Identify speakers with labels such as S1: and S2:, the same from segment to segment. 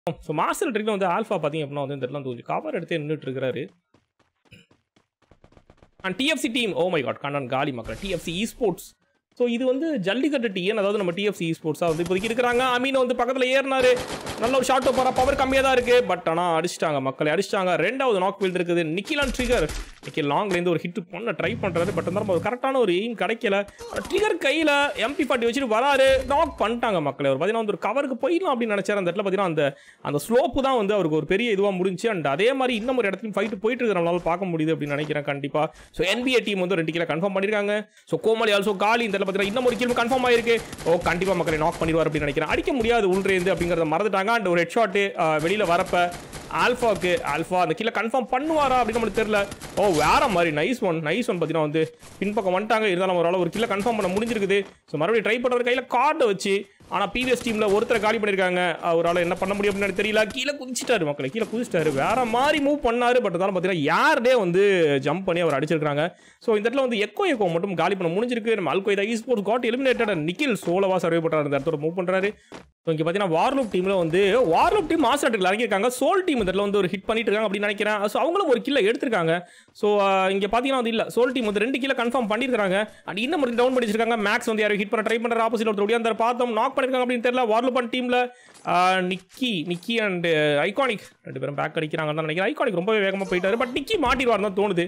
S1: so master ட்ரிக்ல வந்து alpha பார்த்தீங்க அப்படின்னா வந்து இந்த இடத்துல வந்து கொஞ்சம் கவர் எடுத்து நின்றுட்டு இருக்கிறாரு and TFC team oh my god Kannan காலி மக்கள் டிஎஃப்சி இ ஸ்போர்ட்ஸ் ஸோ இது வந்து ஜல்லிக்கட்டு டிஎன் அதாவது நம்ம டிஎஃப்சி இ ஸ்போர்ட்ஸாக வந்து இப்போதைக்கு இருக்கிறாங்க அமீன் வந்து பக்கத்தில் ஏறினாரு நல்ல ஒரு ஷார்ட் போகிற பவர் கம்மியாக தான் இருக்குது பட் ஆனால் அடிச்சிட்டாங்க மக்களை அடிச்சிட்டாங்க ரெண்டாவது நாக் ஃபீல்டு இருக்குது நிக்கிலான் ட்ரிகர் நிக்கில் லாங்லேருந்து ஒரு ஹிட் பண்ண ட்ரை பண்ணுறாரு பட் இருந்தாலும் ஒரு கரெக்டான ஒரு எய்ம் கிடைக்கல ட்ரிகர் கையில் எம்பி ஃபார்ட்டி வச்சுட்டு வராரு நாக் பண்ணிட்டாங்க மக்களை ஒரு பார்த்தீங்கன்னா வந்து ஒரு கவருக்கு போயிடலாம் அப்படின்னு நினச்சாரு அந்த இடத்துல பார்த்தீங்கன்னா அந்த அந்த ஸ்லோப்பு தான் வந்து அவருக்கு ஒரு பெரிய இதுவாக முடிஞ்சு அண்ட் அதே மாதிரி இன்னும் ஒரு இடத்துலையும் ஃபைட்டு போயிட்டு இருக்கிற நம்மளால பார்க்க முடியுது அப்படின்னு நினைக்கிறேன் கண்டிப்பாக ஸோ என்பிஏ டீம் வந்து ரெண்டு கிலோ கன்ஃபார்ம் பண்ணியிருக்காங்க ஸோ கோமாளி ஆல்சோ காலி இந்த இடத்துல பார்த்தீங்கன்னா இன்னும் ஒரு கிலோ கன்ஃபார்ம் ஆயிருக்கு ஓ கண்டிப்பாக மக்களை நாக் பண்ணிடுவார் அப்படின்னு நினைக்கிறேன் அடிக்க முடியாது உள்ரேந்து அப்படிங்கிறத மறந்துட்டாங்க அண்ட் ஒரு ஹெட் ஷாட்டு வெளியில் வரப்ப ஆல்ஃபாக்கு ஆல்ஃபா அந்த கீழே கன்ஃபார்ம் பண்ணுவாரா அப்படின்னு நம்மளுக்கு தெரியல ஓ வேற மாதிரி நைஸ் ஒன் நைஸ் ஒன் பார்த்தீங்கன்னா வந்து பின்பக்கம் வந்துட்டாங்க இருந்தாலும் ஒரு ஒரு கிலோ கன்ஃபார்ம் பண்ண முடிஞ்சிருக்குது ஸோ மறுபடியும் ட்ரை பண்ணுறது கையில் கார்டை வச்சு ஆனால் பிவிஎஸ் டீமில் ஒருத்தரை காலி பண்ணியிருக்காங்க அவரால் என்ன பண்ண முடியும் அப்படின்னு தெரியல கீழே குதிச்சிட்டாரு மக்களை கீழே குதிச்சிட்டாரு வேற மாதிரி மூவ் பண்ணாரு பட் இருந்தாலும் பார்த்தீங்கன்னா யார்டே வந்து ஜம்ப் பண்ணி அவர் அடிச்சிருக்காங்க ஸோ இந்த இடத்துல வந்து எக்கோ எக்கோ மட்டும் காலி பண்ண முடிஞ்சிருக்கு நம்ம Al Qaeda e sports got eliminated Nikhil சோலவா சர்வே பண்ணுறாரு இந்த இடத்துல மூவ் பண்ணுறாரு ஸோ இங்கே பார்த்தீங்கன்னா வார்லூப் டீமில் வந்து வார்லூப் டீம் மாஸ்டர் இறங்கியிருக்காங்க சோல் டீம் இதில் வந்து ஒரு ஹிட் பண்ணிட்டு இருக்காங்க அப்படின்னு நினைக்கிறேன் ஸோ அவங்களும் ஒரு கில்ல எடுத்திருக்காங்க ஸோ இங்கே பார்த்தீங்கன்னா வந்து இல்லை சோல் டீம் வந்து ரெண்டு கிலோ கன்ஃபார்ம் பண்ணியிருக்காங்க அண்ட் இன்னும் ஒரு டவுன் பண்ணிச்சிருக்காங்க மேக்ஸ் வந்து யாரும் ஹிட் பண்ண ட்ரை பண்ணுற ஆப்போசிட் ஒருத்தர் ஒடியாந்தார் பார்த்தோம் நாக் பண்ணியிருக்காங்க அப்படின்னு தெரியல வார்லூப் டீமில் நிக்கி நிக்கி அண்ட் ஐகானிக் ரெண்டு பேரும் பேக் அடிக்கிறாங்கன்னு தான் நினைக்கிறேன் ஐகானிக் ரொம்பவே வேகமாக போயிட்டாரு பட் நிக்கி மாட்டிடுவார் தான் தோணுது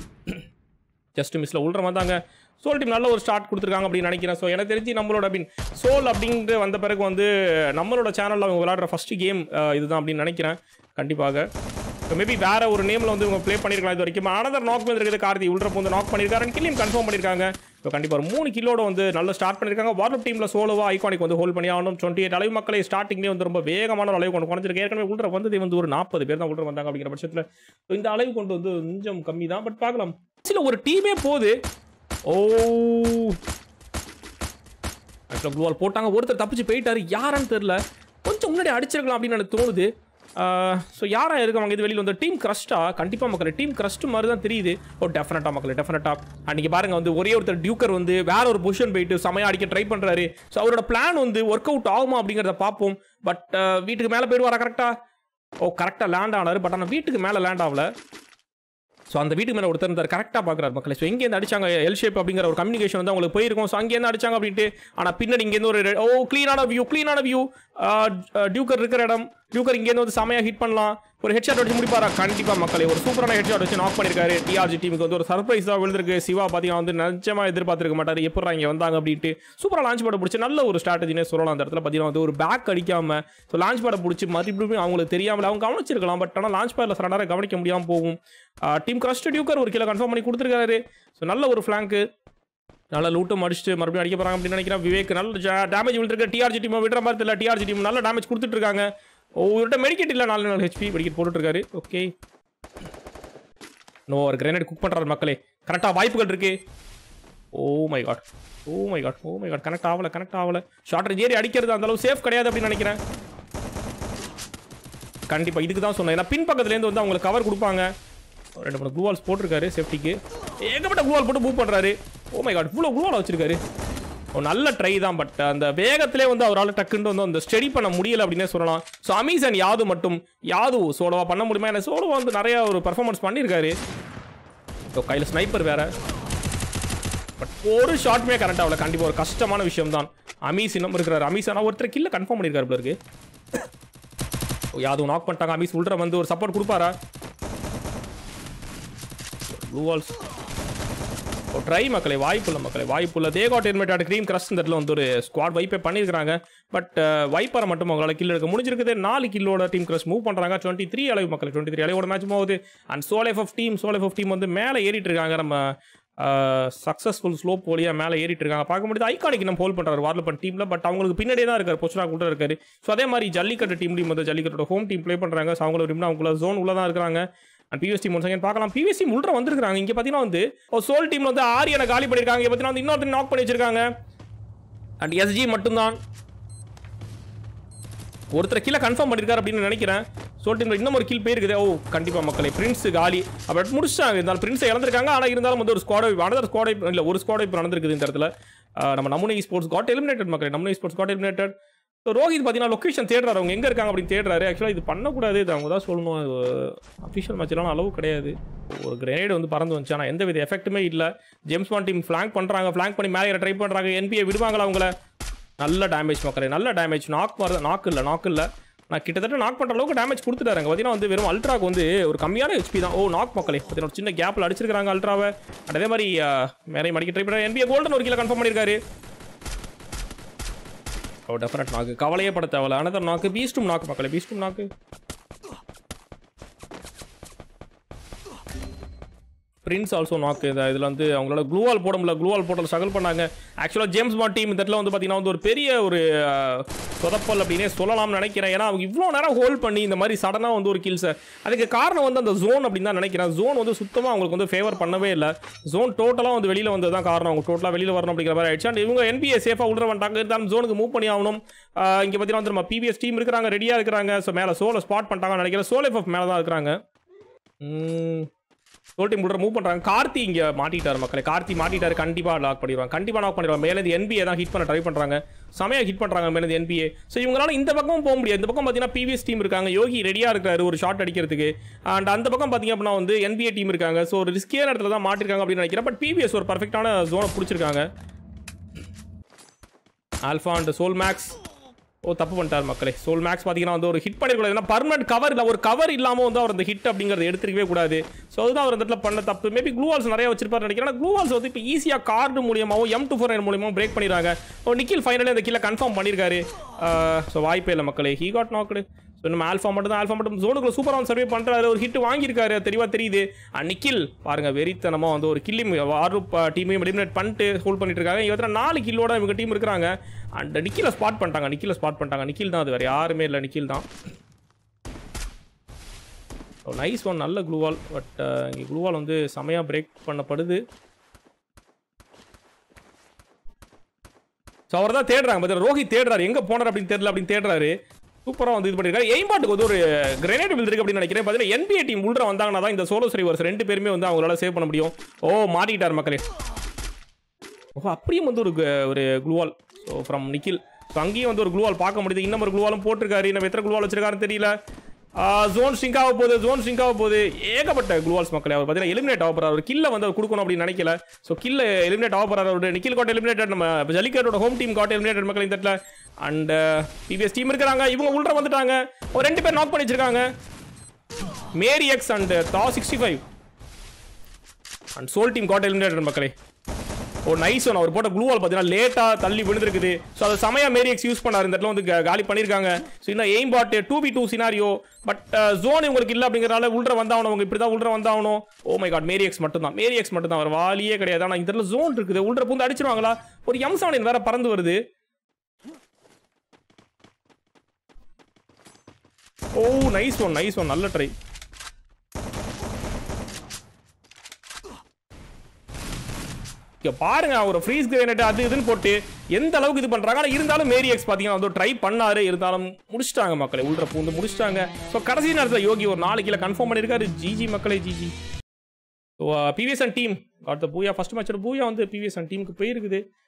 S1: ஜஸ்ட் மிஸ்ல உள்ற வந்தாங்க சோல் டீம் நல்ல ஒரு ஸ்டார்ட் கொடுத்துருக்காங்க அப்படின்னு நினைக்கிறேன் ஸோ எனக்கு தெரிஞ்சு நம்மளோட பின் சோல் அப்படின்ட்டு வந்த பிறகு வந்து நம்மளோட சேனலில் அவங்க விளையாடுற ஃபர்ஸ்ட் கேம் இதுதான் அப்படின்னு நினைக்கிறேன் கண்டிப்பாக மேபி வேற ஒரு நேமில் வந்து இவங்க ப்ளே பண்ணியிருக்கலாம் இது வரைக்கும் அனதர் நாக் வந்து இருக்குது கார்த்தி உள்ற வந்து நாக் பண்ணியிருக்காரு கில்லியும் கன்ஃபார்ம் பண்ணியிருக்காங்க இப்போ கண்டிப்பாக ஒரு மூணு கிலோட வந்து நல்ல ஸ்டார்ட் பண்ணியிருக்காங்க வார்லப் டீமில் சோலோவா ஐகானிக் வந்து ஹோல்ட் பண்ணி ஆகணும் டுவெண்ட்டி எயிட் அளவு மக்களை ஸ்டார்டிங்லேயே வந்து ரொம்ப வேகமான ஒரு அளவு கொண்டு குறைஞ்சிருக்கு ஏற்கனவே உள்ள வந்தது வந்து ஒரு நாற்பது பேர் தான் உள்ள வந்தாங்க அப்படிங்கிற பட்சத்தில் So இந்த அளவு கொண்டு வந்து கொஞ்சம் கம்மி தான் பட் பார்க்கலாம் சில ஒரு டீமே போகுது ஓ ஆக்சுவலாக க்ளூவால் போட்டாங்க ஒருத்தர் தப்பிச்சு போயிட்டாரு யாருன்னு தெரில கொஞ்சம் முன்னாடி அடிச்சிருக்கலாம் அப்படின்னு எனக்கு தோணுது ஸோ யாரா இருக்காங்க இது வெளியில் வந்து டீம் கிரஸ்டா கண்டிப்பாக மக்கள் டீம் கிரஸ்ட் மாதிரி தான் தெரியுது ஓ டெஃபினட்டாக மக்கள் டெஃபினட்டாக அன்றைக்கி பாருங்க வந்து ஒரே ஒருத்தர் டியூக்கர் வந்து வேற ஒரு பொசிஷன் போயிட்டு செமையா அடிக்க ட்ரை பண்ணுறாரு ஸோ அவரோட பிளான் வந்து ஒர்க் அவுட் ஆகுமா அப்படிங்கிறத பார்ப்போம் பட் வீட்டுக்கு மேலே போயிடுவாரா கரெக்டாக ஓ கரெக்டாக லேண்ட் ஆனார் பட் ஆனால் வீட்டுக்கு மேலே லேண்ட் ஆகல ஸோ அந்த வீட்டுக்கு மேலே ஒருத்தர் இருந்தார் கரெக்டாக பார்க்குறாரு மக்களே ஸோ எங்கேருந்து அடிச்சாங்க எல் ஷேப் அப்படிங்கிற ஒரு கம்யூனிகேஷன் வந்து அவங்களுக்கு போயிருக்கும் ஸோ அங்கேருந்து அடிச்சாங்க அப்படின்ட்டு ஆனால் பின்னாடி இங்கேருந்து ஒரு ஓ க்ளீனான வியூ க்ளீனான வியூ டியூக்கர் இருக்கிற இடம் டியூக்கர் இங்கேருந்து வந்து செமையாக ஹிட் பண்ணலாம் ஒரு ஹெட் ஷாட் வச்சு முடிப்பாரா கண்டிப்பாக மக்களே ஒரு சூப்பரான ஹெட் ஷாட் வச்சு நாக் பண்ணியிருக்காரு டிஆர்ஜி டீமுக்கு வந்து ஒரு சர்ப்ரைஸாக விழுந்திருக்கு சிவா பார்த்தீங்கன்னா வந்து நிஜமாக எதிர்பார்த்திருக்க மாட்டார் எப்போ இங்கே வந்தாங்க அப்படின்ட்டு சூப்பராக லான்ச் பேட பிடிச்சி நல்ல ஒரு ஸ்ட்ராட்டஜினே சொல்லலாம் அந்த இடத்துல பார்த்தீங்கன்னா வந்து ஒரு பேக் அடிக்காம ஸோ லான்ச் பேட பிடிச்சி மறுபடியும் அவங்களுக்கு தெரியாமல் அவங்க கவனிச்சிருக்கலாம் பட் ஆனால் லான்ச் பேடில் சில நேரம் கவனிக்க முடியாமல் போகும் டீம் கிரஸ்ட் டியூக்கர் ஒரு கிலோ கன்ஃபார்ம் பண்ணி கொடுத்துருக்காரு ஸோ நல்ல ஒரு ஃப்ளாங்க்கு நல்ல லூட்டும் அடிச்சுட்டு மறுபடியும் அடிக்க போறாங்க அப்படின்னு நினைக்கிறேன் விவேக் நல்ல டேமேஜ் விழுந்திருக்கு டிஆர்ஜி டீம் விடுற மாதிரி தெரியல டிஆர்ஜி டீம் நல்ல டேமேஜ் கொடுத்துட்டு இருக்காங்க ஒவ்வொருட்ட மெடிக்கெட் இல்லை நாலு நாலு ஹெச்பி மெடிக்கெட் போட்டுட்டு இருக்காரு ஓகே நோ ஒரு கிரேனேட் குக் பண்றாரு மக்களே கரெக்டாக வாய்ப்புகள் இருக்கு oh my god oh my god oh my god connect ஆகல கனெக்ட் ஆகல ஷார்ட் ரேஞ்ச் ஏறி அடிக்கிறது அந்த அளவு சேஃப் கிடையாது அப்படின்னு நினைக்கிறேன் கண்டிப்பாக இதுக்கு தான் சொன்னேன் ஏன்னா பின் பக்கத்துலேருந்து வந்து அவங்களுக்கு கவர் கொடுப்பாங்க ரெண்டு மூணு க்ளூவால்ஸ் போட்டிருக்காரு சேஃப்டிக்கு ஏகப்பட்ட க்ளூவால் போட்டு மூவ் பண்ணுறாரு ஓ மை காட் இவ்வளோ க்ளூவால் வச்சிருக்காரு ஒரு நல்ல ட்ரை தான் பட் அந்த வேகத்திலே வந்து அவரால் டக்குன்னு வந்து அந்த ஸ்டடி பண்ண முடியல அப்படின்னே சொல்லலாம் ஸோ அமீசன் யாது மட்டும் யாது சோலோவா பண்ண முடியுமா ஏன்னா சோலோவா வந்து நிறைய ஒரு பர்ஃபார்மன்ஸ் பண்ணியிருக்காரு ஸோ கையில் ஸ்னைப்பர் வேற பட் ஒரு ஷாட்மே கரெக்ட் ஆகல கண்டிப்பாக ஒரு கஷ்டமான விஷயம் தான் அமீஸ் இன்னும் இருக்கிறாரு அமீஸ் ஆனால் ஒருத்தர் கில்ல கன்ஃபார்ம் பண்ணியிருக்காரு போல இருக்கு யாதும் நாக் பண்ணிட்டாங்க அமீஸ் உள்ற வந்து ஒரு சப்போர்ட் கொடுப்பாரா ப்ளூ வால்ஸ் ட்ரை மக்களே வாய்ப்புள்ள மக்களே வாய்ப்புள்ள தேகாட் என்மெட்டாட் க்ரீம் கிரஸ் இந்த இடத்துல வந்து ஒரு ஸ்குவாட் வைப்பே பண்ணியிருக்காங்க பட் வைப்பரை மட்டும் அவங்களால கில் எடுக்க முடிஞ்சிருக்குது நாலு கில்லோட டீம் கிரஸ் மூவ் பண்ணுறாங்க டுவெண்ட்டி த்ரீ அளவு மக்கள் டுவெண்ட்டி த்ரீ அளவோட மேட்ச் போகுது அண்ட் சோலைஃப் ஆஃப் டீம் சோலைஃப் ஆஃப் டீம் வந்து மேலே ஏறிட்டு இருக்காங்க நம்ம சக்ஸஸ்ஃபுல் ஸ்லோப் வழியாக மேலே ஏறிட்டு இருக்காங்க பார்க்க முடியுது ஐகானிக் நம்ம ஹோல்ட் பண்ணுறாரு வார்லப்பன் டீமில் பட் அவங்களுக்கு பின்னாடியே தான் இருக்காரு பொச்சுனா கூட இருக்காரு ஸோ அதே மாதிரி ஜல்லிக்கட்டு டீம்லையும் வந்து ஜல்லிக்கட்டோட ஹோம் டீம் ப்ளே பண்ணுறாங்க ஸோ அவங்கள டீம்னா அவங்கள ஜோன் உள்ள தான் இருக்கிறாங்க and BS team one second பார்க்கலாம் பிஎஸ் டீம் உள்ள வந்திருக்காங்க இங்கே பார்த்தீங்கன்னா வந்து ஒரு சோல் டீம்ல வந்து ஆரியனை காலி பண்ணியிருக்காங்க இங்கே பார்த்தீங்கன்னா வந்து இன்னொருத்தர் நாக் பண்ணி வச்சிருக்காங்க அண்ட் எஸ்ஜி மட்டும்தான் ஒருத்தர் கீழே கன்ஃபார்ம் பண்ணியிருக்காரு அப்படின்னு நினைக்கிறேன் சோல் டீம்ல இன்னும் ஒரு கீழ் போயிருக்குது ஓ கண்டிப்பாக மக்களே பிரின்ஸ் காலி அப்படி முடிச்சாங்க இருந்தாலும் பிரின்ஸை இழந்திருக்காங்க ஆனால் இருந்தாலும் வந்து ஒரு ஸ்குவாட் அனதர் ஸ்குவாட் இல்லை ஒரு ஸ்குவாட் இப்போ நடந்திருக்குது இந்த இடத்துல ஆஹ் நம்ம நமுனை ஸ்போர்ட்ஸ் காட் எலிமினேட்டட் மக்களே நமுனை sports got eliminated so Rohit பார்த்தீங்கன்னா லொக்கேஷன் தேடுறாரு அவங்க எங்கே இருக்காங்க அப்படின்னு தேடுறாரு ஆக்சுவலாக இது பண்ணக்கூடாது இது அவங்க தான் சொல்லணும் அஃபிஷியல் மேட்ச்லாம் அளவு கிடையாது ஒரு கிரேனேட் வந்து பறந்து வந்துச்சு ஆனால் எந்த வித எஃபெக்ட்டுமே இல்லை ஜேம்ஸ் பாண்ட் டீம் ஃப்ளாங்க் பண்ணுறாங்க ஃப்ளாங்க் பண்ணி மேலே ட்ரை பண்ணுறாங்க என்பிஏ விடுவாங்களா அவங்கள நல்ல டேமேஜ் மக்களே நல்ல டேமேஜ் நாக் மாதிரி நாக்கு இல்லை நாக்கு இல்லை நான் கிட்டத்தட்ட நாக் பண்ணுற அளவுக்கு டேமேஜ் கொடுத்துட்டாருங்க பார்த்தீங்கன்னா வந்து வெறும் அல்ட்ராக்கு வந்து ஒரு கம்மியான ஹெச்பி தான் ஓ நாக் மக்களே பார்த்தீங்கன்னா ஒரு சின்ன கேப்பில் அடிச்சிருக்காங்க அல்ட்ராவை And அதே மாதிரி மேலே மடிக்க ட்ரை பண்ணுறாங்க என்பிஏ கோல்டன் ஒரு கிலோ கன்ஃபார்ம் பண்ணியிருக்காரு ஓ டெஃபரட் நாக்கு கவலையே பட தேவையில்ல அனதர் நாக்கு பீஸ்டும் நாக்கு மக்களே பீஸ்டும் நாக்கு பிரின்ஸ் ஆல்சோ நாக்கு இந்த இதில் வந்து அவங்களால க்ளூவால் போட முடியல க்ளூவால் போடல ஸ்ட்ரகிள் பண்ணாங்க ஆக்சுவலாக ஜேம்ஸ் பாண்ட் டீம் இந்த இடத்துல வந்து பார்த்தீங்கன்னா வந்து ஒரு பெரிய ஒரு அஹ், சொதப்பல் அப்படின்னே சொல்லலாம்னு நினைக்கிறேன் ஏன்னா அவங்க இவ்வளோ நேரம் ஹோல்ட் பண்ணி இந்த மாதிரி சடனாக வந்து ஒரு கில்ஸை அதுக்கு காரணம் வந்து அந்த ஜோன் அப்படின்னு தான் நினைக்கிறேன் ஜோன் வந்து சுத்தமாக அவங்களுக்கு வந்து ஃபேவர் பண்ணவே இல்லை ஜோன் டோட்டலாக வந்து வெளியில் வந்தது தான் காரணம் அவங்க டோட்டலாக வெளியில் வரணும் அப்படிங்கிற மாதிரி ஆயிடுச்சு அண்ட் இவங்க என்பிஏ சேஃபாக உள்ள வந்துட்டாங்க இருந்தாலும் ஜோனுக்கு மூவ் பண்ணி ஆகணும் இங்கே பார்த்தீங்கன்னா வந்து நம்ம பிபிஎஸ் டீம் இருக்கிறாங்க ரெடியாக இருக்கிறாங்க ஸோ மேலே சோலை ஸ்பாட் பண்ணிட்டாங்கன்னு நினைக்கிறேன் சோல் எஃப் மேலே தான் இருக்கிறாங்க சோல் டீம் கூட மூவ் பண்ணுறாங்க கார்த்தி இங்கே மாட்டிட்டார் மக்களே கார்த்தி மாட்டிட்டாரு கண்டிப்பாக லாக் பண்ணிடுவாங்க கண்டிப்பாக லாக் பண்ணிடுவாங்க மேலேருந்து என்பிஏ தான் ஹிட் பண்ண ட்ரை பண்ணுறாங்க செமையாக ஹிட் பண்ணுறாங்க மேலேருந்து என்பிஏ ஸோ இவங்களால இந்த பக்கமும் போக முடியாது இந்த பக்கம் பார்த்தீங்கன்னா பிவிஎஸ் டீம் இருக்காங்க யோகி ரெடியாக இருக்காரு ஒரு ஷாட் அடிக்கிறதுக்கு அண்ட் அந்த பக்கம் பார்த்தீங்க அப்படின்னா வந்து என்பிஏ டீம் இருக்காங்க ஸோ ஒரு ரிஸ்கியான இடத்துல தான் மாட்டிருக்காங்க அப்படின்னு நினைக்கிறேன் பட் பிவிஎஸ் ஒரு பர்ஃபெக்டான ஜோனை பிடிச்சிருக்காங்க alpha and soul max oh தப்பு பண்ணிட்டார் மக்களே சோல் மேக்ஸ் பார்த்தீங்கன்னா வந்து ஒரு ஹிட் பண்ணிருக்கூடாது ஏன்னா பர்மனெண்ட் கவர் இல்லை ஒரு கவர் இல்லாமல் வந்து அவர் அந்த ஹிட் அப்படிங்கிறத எடுத்துக்கவே கூடாது ஸோ அதுதான் அவர் அந்த இடத்துல பண்ண தப்பு மேபி க்ளூவால்ஸ் நிறைய வச்சிருப்பாரு நினைக்கிறேன் க்ளூவால்ஸ் வந்து இப்போ ஈஸியாக கார்டு மூலியமாகவும் எம் டூ ஃபோர் நைன் மூலியமாகவும் பிரேக் பண்ணிடுறாங்க ஓ நிக்கில் ஃபைனலி அந்த கீழே கன்ஃபார்ம் பண்ணியிருக்காரு ஸோ வாய்ப்பே இல்லை மக்களே ஹீ காட் நாக்குடு ஸோ நம்ம ஆல்ஃபா மட்டும் தான் ஆல்ஃபா மட்டும் ஜோனுக்குள்ள சூப்பராக சர்வே பண்ணுறாரு ஒரு ஹிட் வாங்கியிருக்காரு தெளிவாக தெரியுது அண்ட் நிக்கில் பாருங்க வெறித்தனமாக வந்து ஒரு கில்லிம் ஆர்ரூப் டீமையும் எலிமினேட் பண்ணிட்டு ஹோல்ட் பண்ணிட்டு இருக்காங்க இவத்துல நாலு கில்லோட இவங்க டீம் இருக்கிறாங்க அண்ட் நிக்கில ஸ்பாட் பண்ணிட்டாங்க நிக்கில ஸ்பாட் பண்ணிட்டாங்க நிக்கில் தான் அது வேறு யாருமே இல்லை நிக்கில் தான் நைஸ் ஒன் நல்ல க்ளூவால் பட் இங்கே க்ளூவால் வந்து செமையாக பிரேக் பண்ணப்படுது ஸோ அவர் தான் தேடுறாங்க பார்த்தா ரோஹித் தேடுறாரு எங்கே போனார் அப்படின்னு தெரியல அப்படின்னு தேடுறாரு சூப்பராக வந்து இது பண்ணியிருக்காரு எய்ம்பாட்டுக்கு வந்து ஒரு கிரனேட் விழுந்திருக்கு அப்படின்னு நினைக்கிறேன் பார்த்தீங்கன்னா என்பிஏ டீம் உள்ள வந்தாங்கன்னா தான் இந்த சோலோ சரிவர்ஸ் ரெண்டு பேருமே வந்து அவங்களால சேவ் பண்ண முடியும் ஓ மாட்டிக்கிட்டார் மக்களே ஓ அப்படியும் வந்து ஒரு கு- ஒரு க்ளூவால் ஸோ ஃப்ரம் நிக்கில் ஸோ அங்கேயும் வந்து ஒரு க்ளூவால் பார்க்க முடியுது இன்னும் ஒரு க்ளூவாலும் போட்டிருக்காரு இன்னும் எத்தனை க்ளூவால் வச்சிருக்காருன்னு தெரியல ஜோன் ஸ்ட்ரிங்க் ஆக போகுது ஜோன் ஸ்ட்ரிங்க் ஆக போகுது ஏகப்பட்ட க்ளூவால்ஸ் மக்களே அவர் பார்த்தீங்கன்னா எலிமினேட் ஆக போறாரு ஒரு கில்ல வந்து அவர் கொடுக்கணும் அப்படின்னு நினைக்கல ஸோ கில்ல எலிமினேட் ஆக போறாரு அவரு நிக்கில் காட் எலிமினேட்டட் நம்ம ஜல்லிக்கட்டோட ஹோம் டீம் காட் எலிமினேட்டட் மக்கள் இந்த இடத்துல அண்ட் பிபிஎஸ் டீம் இருக்கிறாங்க இவங்க உள்ள வந்துட்டாங்க ஒரு ரெண்டு பேர் நாக் பண்ணி வச்சிருக்காங்க மேரி எக்ஸ் அண்ட் தா sixty five and soul team got eliminated மக்களே ஒரு நைஸ் ஒன் அவர் போட்ட க்ளூவால் பார்த்தீங்கன்னா லேட்டாக தள்ளி விழுந்திருக்குது ஸோ அதை செமையா மேரியக்ஸ் யூஸ் பண்ணார் இந்த இடத்துல வந்து கா- காலி பண்ணியிருக்காங்க ஸோ இன்னும் எய்ம் பாட் டூ பி டூ சினாரியோ பட் ஜோன் இவங்களுக்கு இல்லை அப்படிங்கிறனால உள்ள வந்தாகணும் அவங்க இப்படி தான் உள்ள வந்தாகணும் ஓ மை காட் மேரியக்ஸ் மட்டும் தான் மேரியக்ஸ் மட்டும் தான் அவர் வாலியே கிடையாது ஆனால் இந்த இடத்துல ஜோன் இருக்குது உள்ள பூந்து அடிச்சிருவாங்களா ஒரு எம் செவனின் வேற பறந்து வருது oh nice one nice one நல்ல ட்ரை இங்க பாருங்க ஒரு ஃப்ரீஸ் கிரேனட் அது இதுன்னு போட்டு எந்த அளவுக்கு இது பண்றாங்க ஆனா இருந்தாலும் மேரியக்ஸ் பாத்தீங்கன்னா வந்து ட்ரை பண்ணாரு இருந்தாலும் முடிச்சிட்டாங்க மக்களை உள்ள பூந்து முடிச்சிட்டாங்க ஸோ கடைசி நேரத்தில் யோகி ஒரு நாலு கீழே கன்ஃபார்ம் பண்ணியிருக்காரு ஜிஜி மக்களே GG so PVS and team அடுத்த பூயா ஃபர்ஸ்ட் மேட்சோட பூயா வந்து பிவிஎஸ் அண்ட் டீமுக்கு போயிருக்குது